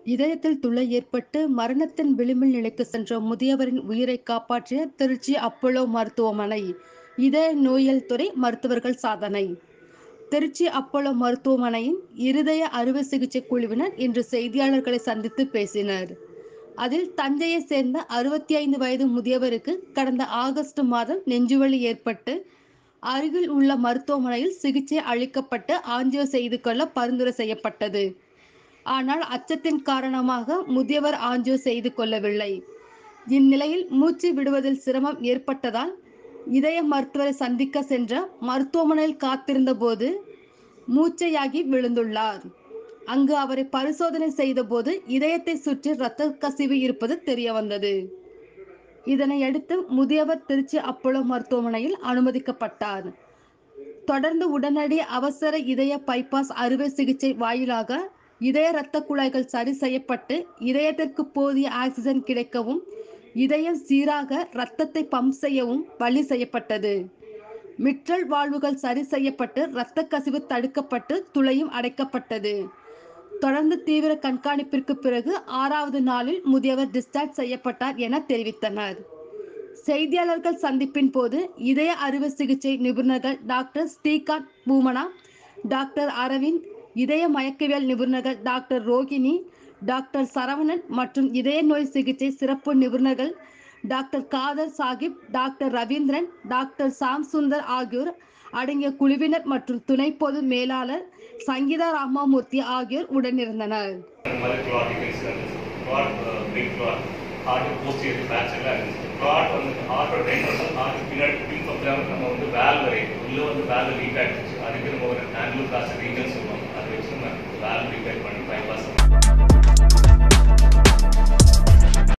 இதயத்தில் துளை ஏற்பட்டு மரணத்தின் விளிம்பில் நிலைக்கு சென்ற முதியவரின் உயிரை காப்பாற்றிய திருச்சி அப்போலோ மருத்துவமனை இதய நோயியல் துறை மருத்துவர்கள் சாதனை திருச்சி அப்போலோ மருத்துவமனையின் இருதய அறுவை சிகிச்சை குழுவினர் இன்று செய்தியாளர்களை சந்தித்து பேசினர் அதில் தஞ்சையை சேர்ந்த அறுபத்தி ஐந்து வயது முதியவருக்கு கடந்த ஆகஸ்ட் மாதம் நெஞ்சுவலி ஏற்பட்டு அருகில் உள்ள மருத்துவமனையில் சிகிச்சை அளிக்கப்பட்டு ஆஞ்சியோ செய்து கொள்ள பரிந்துரை செய்யப்பட்டது ஆனால் அச்சத்தின் காரணமாக முதியவர் ஆஞ்சியோ செய்து கொள்ளவில்லை இந்நிலையில் மூச்சு விடுவதில் சிரமம் ஏற்பட்டதால் இதய மருத்துவரை சந்திக்க சென்ற மருத்துவமனையில் காத்திருந்த போது மூச்சையாகி விழுந்துள்ளார் அங்கு அவரை பரிசோதனை செய்தபோது இதயத்தை சுற்றி இரத்த கசிவு இருப்பது தெரிய வந்தது இதனையடுத்து முதியவர் திருச்சி அப்போலோ மருத்துவமனையில் அனுமதிக்கப்பட்டார் தொடர்ந்து உடனடி அவசர இதய பைபாஸ் அறுவை சிகிச்சை வாயிலாக இதய இரத்த குழாய்கள் சரி செய்யப்பட்டு இதயத்திற்கு போதிய ஆக்சிஜன் கிடைக்கவும் இதயம் சீராக இரத்தத்தை பம்ப் செய்யவும் வழி செய்யப்பட்டது மிற்றல் வாழ்வுகள் சரி செய்யப்பட்டு இரத்த கசிவு தடுக்கப்பட்டு துளையும் அடைக்கப்பட்டது தொடர்ந்து தீவிர கண்காணிப்பிற்கு பிறகு ஆறாவது நாளில் முதியவர் டிஸ்சார்ஜ் செய்யப்பட்டார் என தெரிவித்தனர் செய்தியாளர்கள் சந்திப்பின் போது இதய அறுவை சிகிச்சை நிபுணர்கள் டாக்டர் ஸ்ரீகாந்த் பூமனா டாக்டர் அரவிந்த் இதய மயக்கவியல் நிபுணர்கள் டாக்டர் ரோகிணி டாக்டர் சரவணன் மற்றும் இதய நோய் சிகிச்சை சிறப்பு நிபுணர்கள் doctor Khader Sahib doctor Raveendran doctor Sam Sundar ஆகியோர் அடங்கிய குழுவினர் மற்றும் துணை பொது மேலாளர் சங்கீதா ராமாமூர்த்தி ஆகியோர் உடனிருந்தனர் இந்த மாதிரி clotting incidents, clot, uh, big clot, heart posterior fracture எல்லாம் இருந்துச்சு. clot வந்து heart ஓட ten percent heart பின்னாடி பின் பக்கம் நம்ம வந்து valve வரை உள்ள வந்து valve leak ஆயிடுச்சு அதுக்கு நம்ம ஒரு angioplasty regions